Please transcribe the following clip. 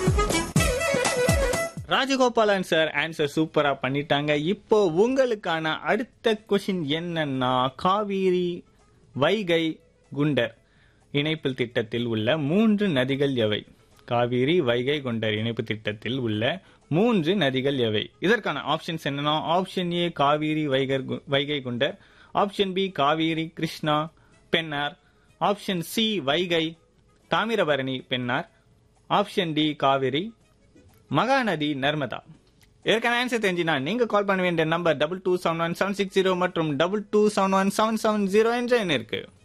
Rajagopalan sir answer சூப்பரா பண்ணிட்டாங்க இப்போ உங்களுக்கான அடுத்த கொஷின் என்னன்னா காவிரி வைகை குண்டர் இணைப்பு திட்டத்தில் உள்ள மூன்று நதிகள் எவை காவிரி வைகை குண்டர் இணைப்பு திட்டத்தில் உள்ள மூன்று நதிகள் எவை இதற்கான ஆப்ஷன்ஸ் என்னன்னா ஆப்ஷன் ஏ காவிரி வைகர் கு- Vaigai Gundar option B Kaveri Krishna Pennar option C Vaigai Thamirabarani Pennar option D Kaveri Mahanadi Narmada இதற்கான ஆன்சர் தெரிஞ்சுனா நீங்க கால் பண்ண வேண்டிய number double two seven one seven six zero மற்றும் double two seven one seven seven zero என்ற எண் இருக்கு